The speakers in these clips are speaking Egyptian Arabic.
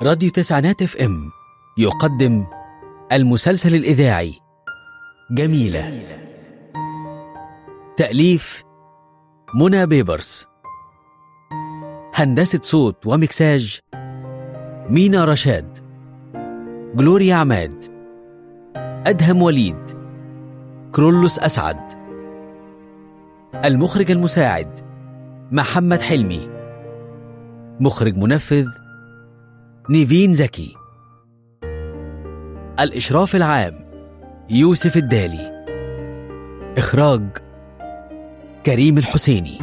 راديو تسعينات اف ام يقدم المسلسل الإذاعي جميلة تأليف منى بيبرس هندسة صوت ومكساج مينا رشاد جلوريا عماد أدهم وليد كرولوس أسعد المخرج المساعد محمد حلمي مخرج منفذ نيفين زكي الإشراف العام يوسف الدالي إخراج كريم الحسيني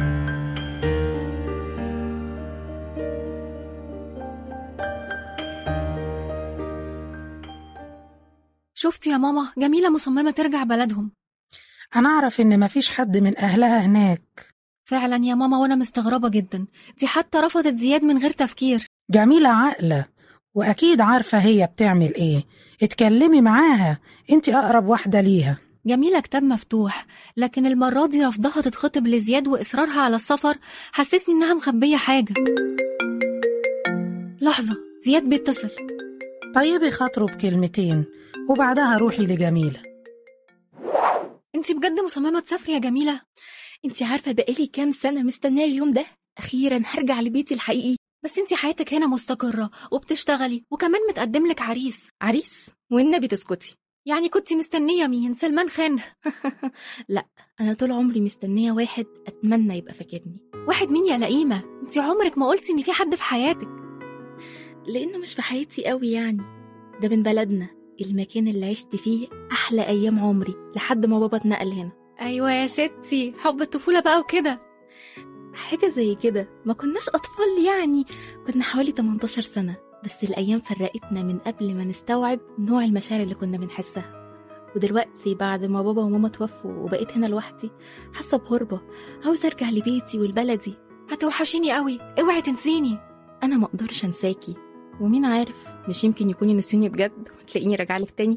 شفتي يا ماما جميلة مصممة ترجع بلدهم أنا أعرف إن مفيش حد من أهلها هناك فعلا يا ماما وأنا مستغربة جدا دي حتى رفضت زياد من غير تفكير جميلة عاقلة وأكيد عارفة هي بتعمل إيه اتكلمي معاها انت أقرب واحدة ليها جميلة كتاب مفتوح لكن المرة دي رفضها تتخطب لزياد وإصرارها على السفر حسسني إنها مخبية حاجة لحظة زياد بيتصل طيبي خاطره بكلمتين وبعدها روحي لجميلة انتي بجد مصممة تسافري يا جميلة انت عارفة بقالي كام سنة مستنية اليوم ده أخيرا هرجع لبيتي الحقيقي بس انتي حياتك هنا مستقرة وبتشتغلي وكمان متقدم لك عريس عريس والنبي تسكتي يعني كنتي مستنية مين سلمان خان لا أنا طول عمري مستنية واحد أتمنى يبقى فاكرني واحد مين يا لئيمة انتي عمرك ما قلتي ان في حد في حياتك لأنه مش في حياتي قوي يعني ده من بلدنا المكان اللي عشت فيه أحلى أيام عمري لحد ما بابا اتنقل هنا ايوه يا ستي حب الطفولة بقى وكده حاجة زي كده ما كناش أطفال يعني كنا حوالي 18 سنة بس الأيام فرقتنا من قبل ما نستوعب نوع المشاعر اللي كنا بنحسها ودلوقتي بعد ما بابا وماما توفوا وبقيت هنا لوحدي حاسة بغربة عاوزة أرجع لبيتي ولبلدي هتوحشيني قوي اوعي تنسيني أنا ما أقدرش أنساكي ومين عارف مش يمكن يكونوا نسوني بجد وتلاقيني راجعلك تاني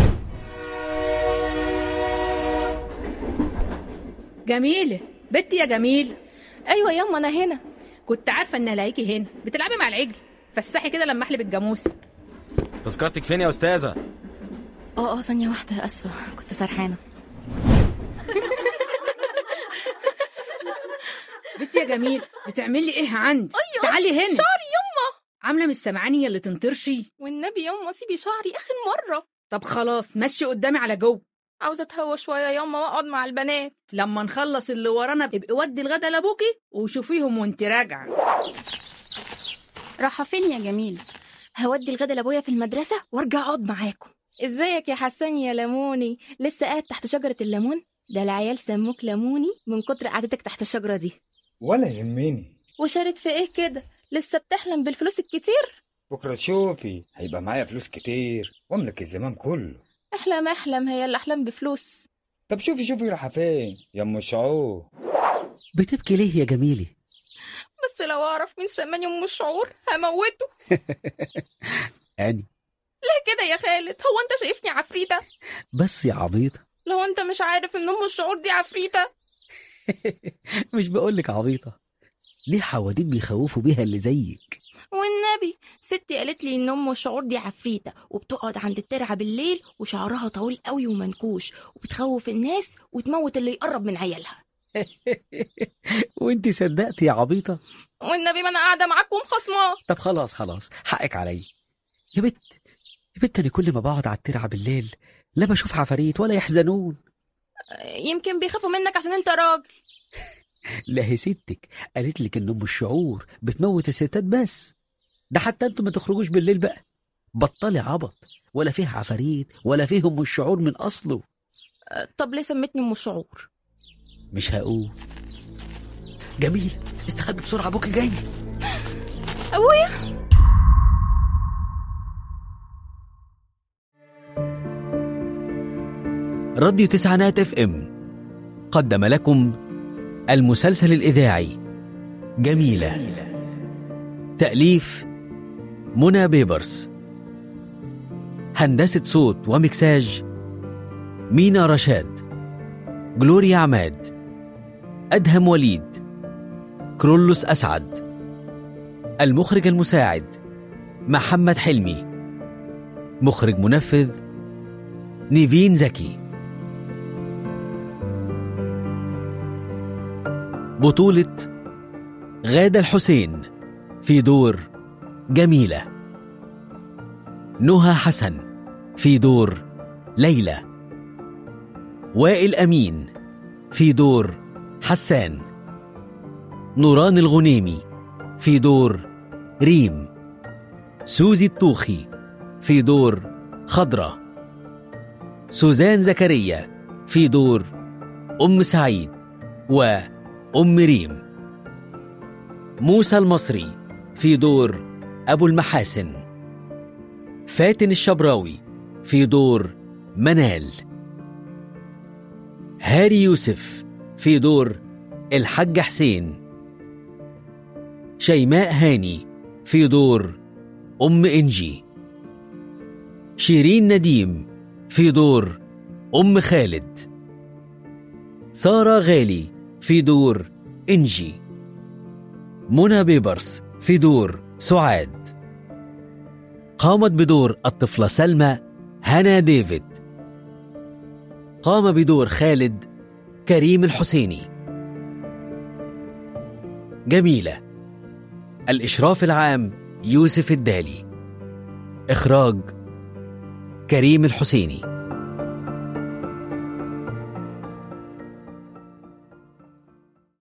جميلة بنتي يا جميلة أيوة ياما أنا هنا كنت عارفة إن الاقيكي هنا بتلعبي مع العجل فسحي كده لما احلب الجاموسة تذكرتك فين يا استاذه اه اه ثانية واحدة أسفة كنت سرحانة بنتي يا جميلة بتعملي ايه عندي أيوة تعالي هنا شعري ياما عاملة مش سامعاني اللي تنطرشي والنبي ياما سيبي شعري آخر مرة طب خلاص مشي قدامي على جو عاوزة أتهوى شوية ياما وأقعد مع البنات لما نخلص اللي ورانا ابقي ودي الغدا لابوكي وشوفيهم وانت راجعة رايحة فين يا جميل؟ هودي الغدا لأبويا في المدرسة وأرجع أقعد معاكم ازيك يا حسن يا ليموني لسه قاعد تحت شجرة الليمون ده العيال سموك ليموني من كتر قعدتك تحت الشجرة دي ولا يهمني وشارت في ايه كده لسه بتحلم بالفلوس الكتير بكرة تشوفي هيبقى معايا فلوس كتير واملك الزمام كله احلم احلم هي الأحلام بفلوس طب شوفي شوفي رايحة فين يا ام شعور بتبكي ليه يا جميلة بس لو أعرف مين سماني أم الشعور هموته أني ليه كده يا خالد هو أنت شايفني عفريتة بس يا عبيطة لو أنت مش عارف إن أم الشعور دي عفريتة مش بقولك عبيطة دي حواديت بيخوفوا بيها اللي زيك والنبي ستي قالت لي ان ام الشعور دي عفريته وبتقعد عند الترعه بالليل وشعرها طويل قوي ومنكوش وبتخوف الناس وتموت اللي يقرب من عيالها وانت صدقتي يا عبيطة والنبي ما انا قاعده معاكم خصماه طب خلاص خلاص حقك عليا يا بت يا بت انا كل ما بقعد على الترعه بالليل لا بشوف عفاريت ولا يحزنون يمكن بيخافوا منك عشان انت راجل لا هي ستك قالت لك ان ام الشعور بتموت الستات بس ده حتى انتوا ما تخرجوش بالليل بقى بطلي عبط ولا فيه عفاريت ولا فيه ام الشعور من اصله طب ليه سمتني ام الشعور مش هقول جميل استخبي بسرعه ابوك جاي ابويا راديو تسعينات اف ام قدم لكم المسلسل الإذاعي جميلة تأليف منى بيبرس هندسة صوت ومكساج مينا رشاد جلوريا عماد أدهم وليد كرولوس أسعد المخرج المساعد محمد حلمي مخرج منفذ نيفين زكي بطولة غادة الحسين في دور جميلة نهى حسن في دور ليلى وائل أمين في دور حسان نوران الغنيمي في دور ريم سوزي الطوخي في دور خضرة سوزان زكريا في دور أم سعيد وأم ريم موسى المصري في دور أبو المحاسن فاتن الشبراوي في دور منال هاري يوسف في دور الحاج حسين شيماء هاني في دور أم إنجي شيرين نديم في دور أم خالد سارة غالي في دور إنجي منى بيبرس في دور سعاد قامت بدور الطفلة سلمى هنا ديفيد قام بدور خالد كريم الحسيني جميلة الإشراف العام يوسف الدالي إخراج كريم الحسيني